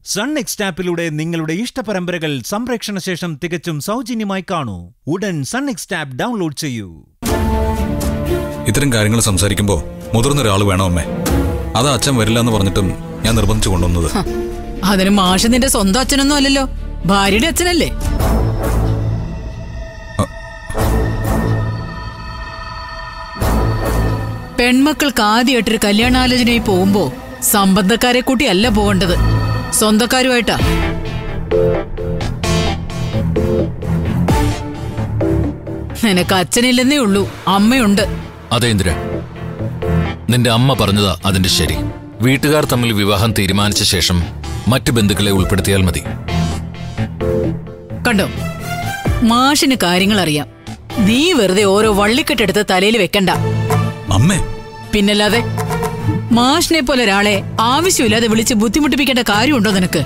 sun next ആപ്പിലൂടെ നിങ്ങളുടെ ഇഷ്ടപരമ്പരകൾ സംപ്രേക്ഷണ ശേഷം തികച്ചും സൗജന്യമായി കാണൂ ഉടൻ സൺ നെക്സ്റ്റ് ആപ്പ് ഡൗൺലോഡ് ചെയ്യൂ ഇത്തരം കാര്യങ്ങൾ സംസാരിക്കുമ്പോൾ മുതിർന്ന ഒരാൾ വേണം അമ്മേ അതാ അച്ഛൻ വരില്ല എന്ന് പറഞ്ഞിട്ടും ഞാൻ നിർബന്ധിച്ചു കൊണ്ടുവന്നത് അതിന് മാഷ് നിന്റെ സ്വന്തം അച്ഛനൊന്നും അല്ലല്ലോ ഭാര്യയുടെ അച്ഛനല്ലേ പെൺമക്കൾക്ക് ആദ്യമായിട്ടൊരു കല്യാണാലോചനയായി പോകുമ്പോ സംബന്ധക്കാരെ കൂട്ടി അല്ല പോകേണ്ടത് സ്വന്തക്കാരുമായിട്ടാ നിനക്ക് അച്ഛനില്ലെന്നേ ഉള്ളൂ അമ്മയുണ്ട് അതെ ഇന്ദിര നിന്റെ അമ്മ പറഞ്ഞതാ അതിന്റെ ശരി വീട്ടുകാർ തമ്മിൽ വിവാഹം തീരുമാനിച്ച ശേഷം മറ്റു ബന്ധുക്കളെ ഉൾപ്പെടുത്തിയാൽ മതി കണ്ടോ മാഷിന് കാര്യങ്ങൾ അറിയാം നീ വെറുതെ ഓരോ വള്ളിക്കെട്ടെടുത്ത് തലയിൽ വെക്കണ്ട അമ്മേ പിന്നല്ലാതെ മാഷിനെ പോലെ ഒരാളെ ആവശ്യമില്ലാതെ വിളിച്ച് ബുദ്ധിമുട്ടിപ്പിക്കേണ്ട കാര്യമുണ്ടോ നിനക്ക്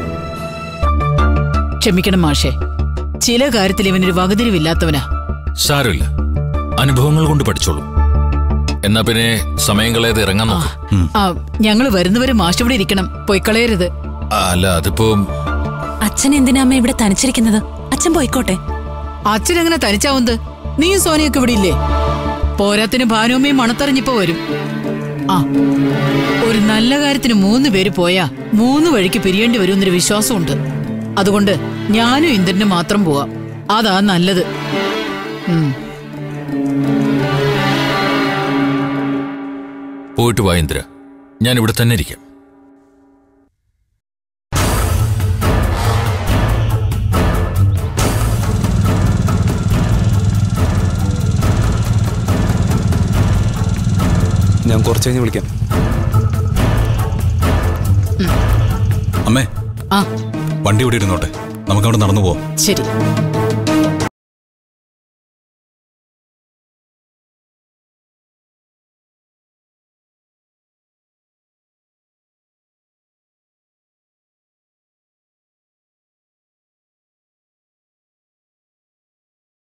ക്ഷമിക്കണം മാഷെ ചില കാര്യത്തിൽ ഇവനൊരു വകതിരിവില്ലാത്തവനാ സാരമില്ല അനുഭവങ്ങൾ കൊണ്ട് പഠിച്ചോളൂ എന്നാ പിന്നെ സമയം കളയാതെ ഇറങ്ങാൻ നോക്ക് ആ ഞങ്ങൾ വരുന്നവരെ മാഷ് ഇവിടെ ഇരിക്കണം പൊയ്ക്കളയരുത് അല്ല അതിപ്പോ അച്ഛൻ എന്തിനാ അമ്മ ഇവിടെ തനിച്ചിരിക്കുന്നത് അച്ഛൻ പോയിക്കോട്ടെ അച്ഛൻ എങ്ങനെ തനിച്ചാവുന്നത് നീയും സോനിയൊക്കെ ഇവിടെ ഇല്ലേ പോരാത്തിന് ഭാനുമ്മയും മണത്തറിഞ്ഞിപ്പോ വരും ആ ഒരു നല്ല കാര്യത്തിന് മൂന്ന് പേര് പോയാ മൂന്ന് വഴിക്ക് പിരിയേണ്ടി വരുമെന്നൊരു വിശ്വാസമുണ്ട് അതുകൊണ്ട് ഞാനും ഇന്ദ്രനും മാത്രം പോവാം അതാ നല്ലത് ഉം പോയിട്ട് വാ ഇന്ദിര ഞാൻ ഇവിടെ തന്നെ ഇരിക്കാം ഞാൻ കുറച്ച് കഴിഞ്ഞ് വിളിക്കാം അമ്മേ ആ വണ്ടി ഇവിടെ ഇരുന്നോട്ടെ നമുക്കവിടെ നടന്നു പോവാം ശരി